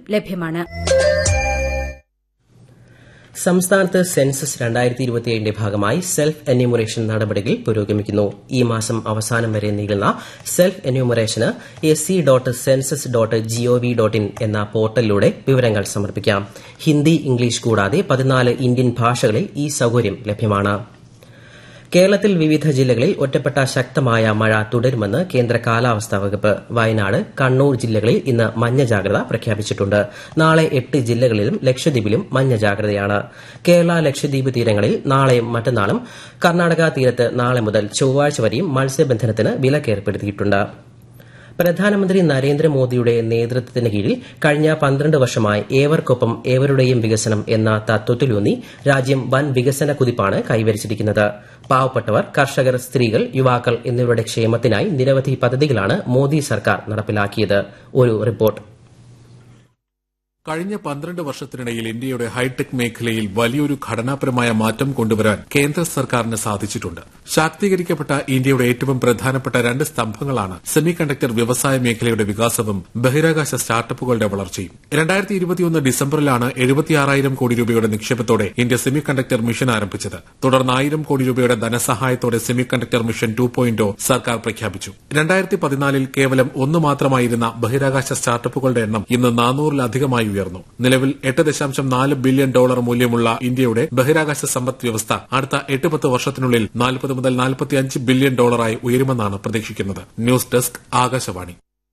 ലഭ്യമാണ് സംസ്ഥാനത്ത് സെൻസസ് രണ്ടായിരത്തി ഇരുപത്തിയേഴിന്റെ ഭാഗമായി സെൽഫ് എന്യൂമറേഷൻ നടപടികൾ പുരോഗമിക്കുന്നു ഈ മാസം അവസാനം വരെ നീളുന്ന സെൽഫ് എന്യൂമറേഷന് S C dot census dot gov dot in എന്ന പോർട്ടലിലൂടെ വിവരങ്ങൾ സമർപ്പിക്കാം ഹിന്ദി ഇംഗ്ലീഷ് കൂടാതെ പതിനാല് ഇന്ത്യൻ ഭാഷകളിൽ ഈ സൌകര്യം ലഭ്യമാണ് കേരളത്തിൽ വിവിധ ജില്ലകളിൽ ഒറ്റപ്പെട്ട ശക്തമായ മഴ തുടരുമെന്ന് കേന്ദ്ര കാലാവസ്ഥാ വകുപ്പ് വയനാട് കണ്ണൂർ ജില്ലകളിൽ ഇന്ന് മഞ്ഞ ജാഗ്രത പ്രഖ്യാപിച്ചിട്ടുണ്ട് നാളെ എട്ട് ജില്ലകളിലും ലക്ഷദ്വീപിലും മഞ്ഞ ജാഗ്രതയാണ് കേരള ലക്ഷദ്വീപ് തീരങ്ങളിൽ നാളെയും മറ്റന്നാളും കർണാടക തീരത്ത് നാളെ മുതൽ ചൊവ്വാഴ്ച വരെയും മത്സ്യബന്ധനത്തിന് വിലക്കേർപ്പെടുത്തിയിട്ടുണ്ട് പ്രധാനമന്ത്രി നരേന്ദ്രമോദിയുടെ നേതൃത്വത്തിന് കീഴിൽ കഴിഞ്ഞ പന്ത്രണ്ട് വർഷമായി ഏവർക്കൊപ്പം ഏവരുടെയും വികസനം എന്ന തത്വത്തിലൂന്നി രാജ്യം വൻ വികസന കുതിപ്പാണ് കൈവരിച്ചിരിക്കുന്നത് പാവപ്പെട്ടവർ കർഷകർ സ്ത്രീകൾ യുവാക്കൾ എന്നിവരുടെ ക്ഷേമത്തിനായി നിരവധി പദ്ധതികളാണ് മോദി സർക്കാർ നടപ്പിലാക്കിയത് ഒരു റിപ്പോർട്ട് കഴിഞ്ഞ പന്ത്രണ്ട് വർഷത്തിനിടയിൽ ഇന്ത്യയുടെ ഹൈടെക് മേഖലയിൽ വലിയൊരു ഘടനാപരമായ മാറ്റം കൊണ്ടുവരാൻ കേന്ദ്ര സർക്കാരിന് സാധിച്ചിട്ടുണ്ട് ശാക്തീകരിക്കപ്പെട്ട ഇന്ത്യയുടെ ഏറ്റവും പ്രധാനപ്പെട്ട രണ്ട് സ്തംഭങ്ങളാണ് സെമി കണ്ടക്ടർ വ്യവസായ മേഖലയുടെ വികാസവും ബഹിരാകാശ സ്റ്റാർട്ടപ്പുകളുടെ വളർച്ചയും രണ്ടായിരത്തി ഇരുപത്തിയൊന്ന് ഡിസംബറിലാണ് എഴുപത്തിയാറായിരം കോടി രൂപയുടെ നിക്ഷേപത്തോടെ ഇന്ത്യ സെമി കണ്ടക്ടർ മിഷൻ ആരംഭിച്ചത് തുടർന്ന് ആയിരം കോടി രൂപയുടെ ധനസഹായത്തോടെ semiconductor mission two point സർക്കാർ പ്രഖ്യാപിച്ചു രണ്ടായിരത്തി പതിനാലിൽ കേവലം ഒന്ന് മാത്രമായിരുന്ന ബഹിരാകാശ സ്റ്റാർട്ടപ്പുകളുടെ എണ്ണം ഇന്ന് നാനൂറിലധികമായി ഉയർന്നു നിലവിൽ എട്ട് ദശാംശം നാല് ബില്യൺ ഡോളർ മൂല്യമുള്ള ഇന്ത്യയുടെ ബഹിരാകാശ സമ്പദ് വ്യവസ്ഥ അടുത്ത എട്ട് പത്ത് വർഷത്തിനുള്ളിൽ നാൽപ്പത് മുതൽ നാൽപ്പത്തിയഞ്ച് ബില്യൺ ഡോളറായി ഉയരുമെന്നാണ് പ്രതീക്ഷിക്കുന്നത് ന്യൂസ് ഡെസ്ക് ആകാശവാണി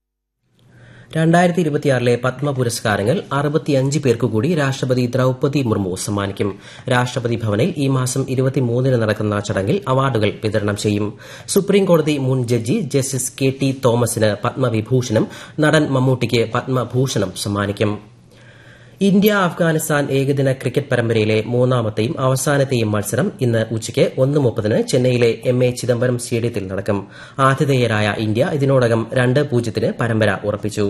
രണ്ടായിരത്തി ഇരുപത്തിയാറിലെ പത്മ പുരസ്കാരങ്ങൾ അറുപത്തിയഞ്ച് പേർക്കുകൂടി രാഷ്ട്രപതി ദ്രൌപതി മുർമു സമ്മാനിക്കും രാഷ്ട്രപതി ഭവനിൽ ഈ മാസം ഇരുപത്തിമൂന്നിന് നടക്കുന്ന ചടങ്ങിൽ അവാർഡുകൾ വിതരണം ചെയ്യും സുപ്രീംകോടതി മുൻ ജഡ്ജി ജസ്റ്റിസ് കെ ടി തോമസിന് പത്മവിഭൂഷണും നടൻ മമ്മൂട്ടിക്ക് പത്മഭൂഷണം സമ്മാനിക്കും ഇന്ത്യ അഫ്ഗാനിസ്ഥാൻ ഏകദിന ക്രിക്കറ്റ് പരമ്പരയിലെ മൂന്നാമത്തെയും അവസാനത്തെയും മത്സരം ഇന്ന് ഉച്ചയ്ക്ക് ഒന്ന് മുപ്പതിന് ചെന്നൈയിലെ എം എ ചിദംബരം സ്റ്റേഡിയത്തിൽ നടക്കും ആതിഥേയരായ ഇന്ത്യ ഇതിനോടകം രണ്ട് പൂജ്യത്തിന് പരമ്പര ഉറപ്പിച്ചു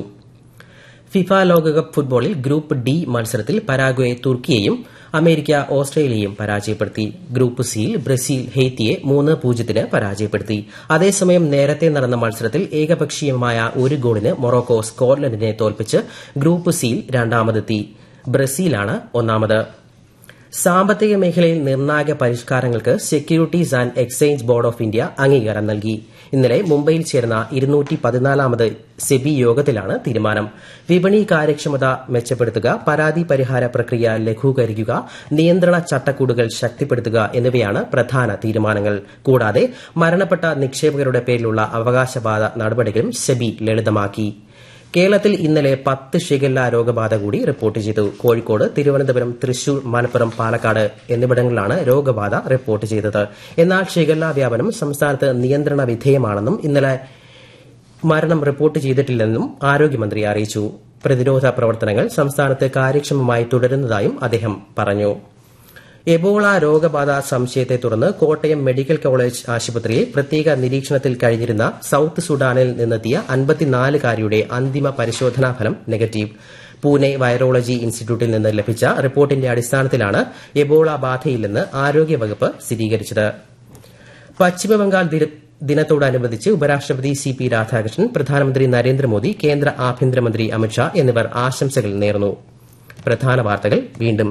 ഫിഫ ലോകകപ്പ് ഫുട്ബോളിൽ ഗ്രൂപ്പ് ഡി മത്സരത്തിൽ പരാഗ്വെ തുർക്കിയെയും അമേരിക്ക ഓസ്ട്രേലിയയെയും പരാജയപ്പെടുത്തി ഗ്രൂപ്പ് സിയിൽ ബ്രസീൽ ഹെയ്ത്തിയെ മൂന്ന് പൂജ്യത്തിന് പരാജയപ്പെടുത്തി അതേസമയം നേരത്തെ നടന്ന മത്സരത്തിൽ ഏകപക്ഷീയമായ ഒരു ഗോളിന് മൊറോക്കോ സ്കോട്ട്ലൻഡിനെ തോൽപ്പിച്ച് ഗ്രൂപ്പ് സിയിൽ രണ്ടാമതെത്തി ബ്രസീലാണ് ഒന്നാമത് സാമ്പത്തിക മേഖലയിൽ നിർണായക പരിഷ്കാരങ്ങൾക്ക് securities and exchange board of India അംഗീകാരം നൽകി ഇന്നലെ മുംബൈയിൽ ചേർന്ന ഇരുന്നൂറ്റി പതിനാലാമത് സെബി യോഗത്തിലാണ് തീരുമാനം വിപണി കാര്യക്ഷമത മെച്ചപ്പെടുത്തുക പരാതി പരിഹാര പ്രക്രിയ ലഘൂകരിക്കുക നിയന്ത്രണ ചട്ടക്കൂടുകൾ ശക്തിപ്പെടുത്തുക എന്നിവയാണ് പ്രധാന തീരുമാനങ്ങൾ കൂടാതെ മരണപ്പെട്ട നിക്ഷേപകരുടെ പേരിലുള്ള അവകാശവാദ നടപടികളും സെബി ലളിതമാക്കി കേരളത്തിൽ ഇന്നലെ പത്ത് ഷിഗല്ല രോഗബാധ കൂടി റിപ്പോർട്ട് ചെയ്തു കോഴിക്കോട് തിരുവനന്തപുരം തൃശൂർ മലപ്പുറം പാലക്കാട് എന്നിവിടങ്ങളിലാണ് രോഗബാധ റിപ്പോർട്ട് ചെയ്തത് എന്നാൽ ഷിഗല്ല വ്യാപനം സംസ്ഥാനത്ത് നിയന്ത്രണ വിധേയമാണെന്നും ഇന്നലെ മരണം റിപ്പോർട്ട് ചെയ്തിട്ടില്ലെന്നും ആരോഗ്യമന്ത്രി അറിയിച്ചു പ്രതിരോധ പ്രവർത്തനങ്ങൾ സംസ്ഥാനത്ത് കാര്യക്ഷമമായി തുടരുന്നതായും അദ്ദേഹം പറഞ്ഞു എബോള രോഗബാധ സംശയത്തെ തുടർന്ന് കോട്ടയം മെഡിക്കൽ കോളേജ് ആശുപത്രിയിൽ പ്രത്യേക നിരീക്ഷണത്തിൽ കഴിഞ്ഞിരുന്ന സൌത്ത് സുഡാനിൽ നിന്നെത്തിയ അൻപത്തിനാലുകാരിയുടെ അന്തിമ പരിശോധനാ ഫലം നെഗറ്റീവ് പൂനെ വൈറോളജി ഇൻസ്റ്റിറ്റ്യൂട്ടിൽ നിന്ന് ലഭിച്ച റിപ്പോർട്ടിന്റെ അടിസ്ഥാനത്തിലാണ് എബോള ബാധയില്ലെന്ന് ആരോഗ്യവകുപ്പ് സ്ഥിരീകരിച്ചത് പശ്ചിമബംഗാൾ ദിനത്തോടനുബന്ധിച്ച് ഉപരാഷ്ട്രപതി സി പി രാധാകൃഷ്ണൻ പ്രധാനമന്ത്രി നരേന്ദ്രമോദി കേന്ദ്ര ആഭ്യന്തരമന്ത്രി അമിത്ഷാ എന്നിവർ ആശംസകൾ നേർന്നു പ്രധാന വാർത്തകൾ വീണ്ടും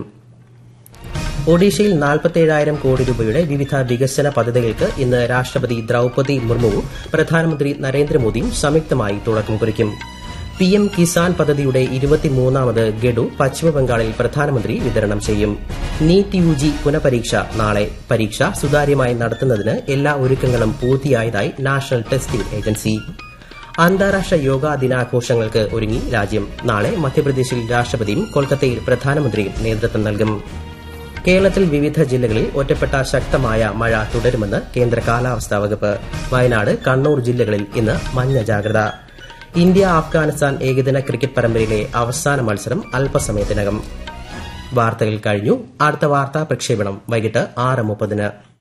ഒഡീഷയിൽ നാൽപ്പത്തേഴായിരം കോടി രൂപയുടെ വിവിധ വികസന പദ്ധതികൾക്ക് ഇന്ന് രാഷ്ട്രപതി ദ്രൌപതി മുർമുവും പ്രധാനമന്ത്രി നരേന്ദ്രമോദിയും സംയുക്തമായി തുടക്കം കുറിക്കും പി എം കിസാൻ പദ്ധതിയുടെ ഇരുപത്തിമൂന്നാമത് ഗഡു പശ്ചിമബംഗാളിൽ പ്രധാനമന്ത്രി വിതരണം ചെയ്യും നീറ്റ് യു ജി പുനഃപരീക്ഷ നാളെ പരീക്ഷ സുതാര്യമായി നടത്തുന്നതിന് എല്ലാ ഒരുക്കങ്ങളും പൂർത്തിയായതായി നാഷണൽ ടെസ്റ്റിംഗ് ഏജൻസി അന്താരാഷ്ട്ര യോഗാ ദിനാഘോഷങ്ങൾക്ക് ഒരുങ്ങി രാജ്യം നാളെ മധ്യപ്രദേശിൽ രാഷ്ട്രപതിയും കൊൽക്കത്തയിൽ പ്രധാനമന്ത്രിയും നേതൃത്വം നൽകും കേരളത്തിൽ വിവിധ ജില്ലകളിൽ ഒറ്റപ്പെട്ട ശക്തമായ മഴ തുടരുമെന്ന് കേന്ദ്ര കാലാവസ്ഥാ വകുപ്പ് വയനാട് കണ്ണൂർ ജില്ലകളിൽ ഇന്ന് മഞ്ഞ ജാഗ്രത ഇന്ത്യ അഫ്ഗാനിസ്ഥാൻ ഏകദിന ക്രിക്കറ്റ് പരമ്പരയിലെ അവസാന മത്സരം അല്പസമയത്തിനകം വാർത്തകൾ കഴിഞ്ഞു അടുത്ത വാർത്താ പ്രക്ഷേപണം വൈകിട്ട് ആറ് മുപ്പതിന്